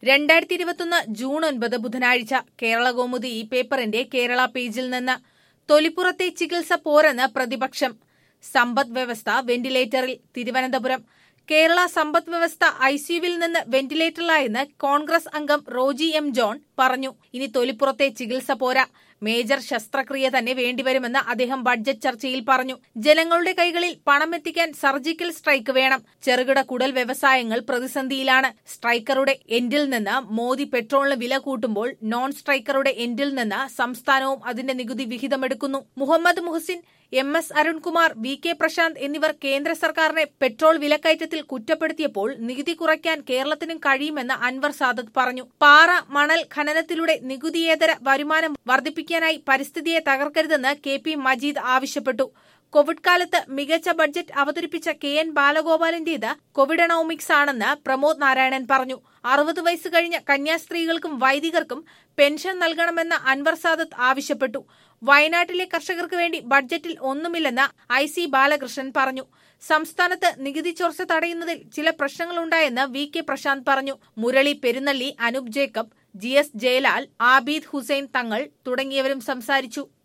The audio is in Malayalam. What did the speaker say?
രണ്ടായിരത്തി ഇരുപത്തൊന്ന് ജൂൺ ഒൻപത് ബുധനാഴ്ച കേരള കൗമുദി ഈ പേപ്പറിന്റെ കേരള പേജിൽ നിന്ന് തൊലിപ്പുറത്തെ ചികിത്സ പോരെന്ന് പ്രതിപക്ഷം സമ്പദ് വ്യവസ്ഥ വെന്റിലേറ്ററിൽ തിരുവനന്തപുരം കേരള സമ്പദ് വ്യവസ്ഥ ഐസിയുവിൽ നിന്ന് വെന്റിലേറ്ററിലായെന്ന് കോൺഗ്രസ് അംഗം റോജി എം ജോൺ പറഞ്ഞു ഇനി തൊലിപ്പുറത്തെ ചികിത്സ പോരാ മേജർ ശസ്ത്രക്രിയ തന്നെ വേണ്ടിവരുമെന്ന് അദ്ദേഹം ബഡ്ജറ്റ് ചർച്ചയിൽ പറഞ്ഞു ജനങ്ങളുടെ കൈകളിൽ പണം എത്തിക്കാൻ സർജിക്കൽ സ്ട്രൈക്ക് വേണം ചെറുകിട കുടൽ വ്യവസായങ്ങൾ പ്രതിസന്ധിയിലാണ് സ്ട്രൈക്കറുടെ എൻഡിൽ നിന്ന് മോദി പെട്രോളിന് വില കൂട്ടുമ്പോൾ നോൺ സ്ട്രൈക്കറുടെ എൻഡിൽ നിന്ന് സംസ്ഥാനവും അതിന്റെ നികുതി വിഹിതമെടുക്കുന്നു Muhammad Muhsin M S Arunkumar V K Prashanth എന്നിവർ കേന്ദ്ര സർക്കാരിനെ പെട്രോൾ വിലക്കയറ്റത്തിൽ കുറ്റപ്പെടുത്തിയപ്പോൾ നികുതി കുറയ്ക്കാൻ കേരളത്തിനും കഴിയുമെന്ന് അൻവർ സാദത്ത് പറഞ്ഞു പാറ മണൽ ഖനനത്തിലൂടെ നികുതിയേതര വരുമാനം വർദ്ധിപ്പിക്കാനായി പരിസ്ഥിതിയെ തകർക്കരുതെന്ന് കെ പി മജീദ് ആവശ്യപ്പെട്ടു കോവിഡ് കാലത്ത് മികച്ച ബഡ്ജറ്റ് അവതരിപ്പിച്ച കെ എൻ ബാലഗോപാലിന്റേത് കോവിഡനോമിക്സ് ആണെന്ന് പ്രമോദ് നാരായണൻ പറഞ്ഞു അറുപത് വയസ്സ് കഴിഞ്ഞ കന്യാസ്ത്രീകൾക്കും വൈദികർക്കും പെൻഷൻ നൽകണമെന്ന് അൻവർ സാദത്ത് ആവശ്യപ്പെട്ടു വയനാട്ടിലെ കർഷകർക്ക് വേണ്ടി ബഡ്ജറ്റിൽ ഒന്നുമില്ലെന്ന് ഐ സി ബാലകൃഷ്ണൻ പറഞ്ഞു സംസ്ഥാനത്ത് നികുതി ചോർച്ച തടയുന്നതിൽ ചില പ്രശ്നങ്ങളുണ്ടായെന്ന് വി കെ പ്രശാന്ത് പറഞ്ഞു Murali Perunnalli Anoop Jacob G S Jayalal Abid Hussain Thangal തുടങ്ങിയവരും സംസാരിച്ചു